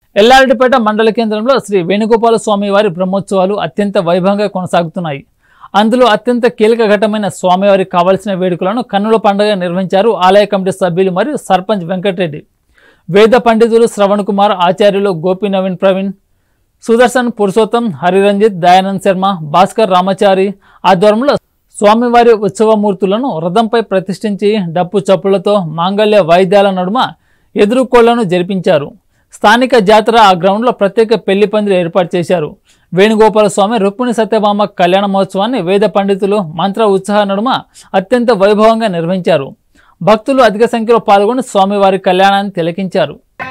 ఎల్లారెడ్డిపేట మండల కేంద్రంలో శ్రీ వేణుగోపాల స్వామి వారి బ్రహ్మోత్సవాలు అత్యంత వైభవంగా కొనసాగుతున్నాయి అందులో అత్యంత కీలక ఘట్టమైన స్వామివారికి కావలసిన వేడుకలను కన్నుల పండుగ నిర్వహించారు ఆలయ కమిటీ సభ్యులు మరియు సర్పంచ్ వెంకటరెడ్డి వేద పండితులు శ్రవణ్ కుమార్ ఆచార్యులు గోపి నవీన్ ప్రవీణ్ సుదర్శన్ పురుషోత్తం హరిరంజిత్ దయానంద్ శర్మ భాస్కర్ రామచారి ఆధ్వర్యంలో స్వామివారి ఉత్సవమూర్తులను రథంపై ప్రతిష్ఠించి డప్పు చప్పులతో మాంగళ్య వాయిద్యాల నడుమ ఎదురుకోళ్లను జరిపించారు స్థానిక జాతర ఆ గ్రౌండ్లో ప్రత్యేక పెళ్లి పందిరి ఏర్పాటు చేశారు వేణుగోపాల స్వామి రుక్మిణి సత్యభామ కళ్యాణ మహోత్సవాన్ని వేద పండితులు మంత్ర ఉత్సాహ నడుమ అత్యంత వైభవంగా నిర్వహించారు భక్తులు అధిక సంఖ్యలో పాల్గొని స్వామివారి కళ్యాణాన్ని తిలకించారు